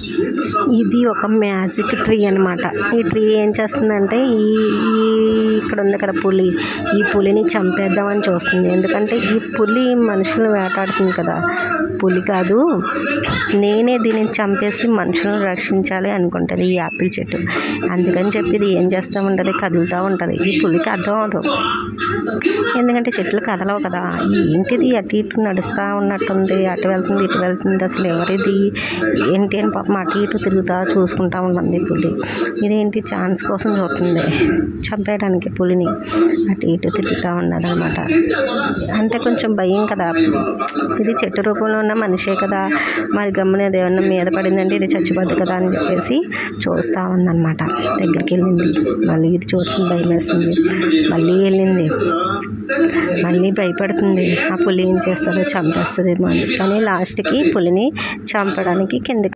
ఇది ఒక magic tree అనమాట ఈ ట్రీ ఏం చేస్తుందంటే ఈ ఈ ఇక్కడ ఉంది కదా పులి ఈ పులిని చంపేద్దామని చూస్తుంది ఎందుకంటే ఈ పులి మనుషులను వేటాడుతుంది కదా పులి కాదు నేనే దీనిని చంపేసి మనుషులను రక్షించాలి అనుకుంటుంది ఈ యాపిల్ చెట్టు అందుకని చెప్పి ఇది ఏం చేస్తూ ఉంటుంది కదులుతూ ఉంటుంది ఈ పులికి అర్థం అవదు ఎందుకంటే చెట్లు కదలవు కదా ఏంటిది అటు ఇటు నడుస్తూ ఉన్నట్టుంది అటు వెళ్తుంది ఇటు వెళ్తుంది అసలు ఎవరిది ఏంటి అని పాపం అటు ఇటు తిరుగుతా చూసుకుంటా ఉంటుంది పులి ఇదేంటి ఛాన్స్ కోసం చూస్తుంది చంపేయడానికి పులిని అటు ఇటు తిరుగుతూ ఉన్నది అనమాట అంటే కొంచెం భయం కదా ఇది చెట్టు రూపంలో ఉన్న మనిషే కదా మరి గమ్మునేది ఏమన్నా మీద పడిందంటే ఇది చచ్చిపోద్ది కదా అని చెప్పేసి చూస్తూ ఉందన్నమాట దగ్గరికి వెళ్ళింది మళ్ళీ ఇది చూస్తుంది భయం వేస్తుంది మళ్ళీ వెళ్ళింది మళ్ళీ భయపడుతుంది ఆ పులి ఏం చేస్తుందో చంపేస్తుందేమో అని కానీ లాస్ట్కి పులిని చంపడానికి కిందకి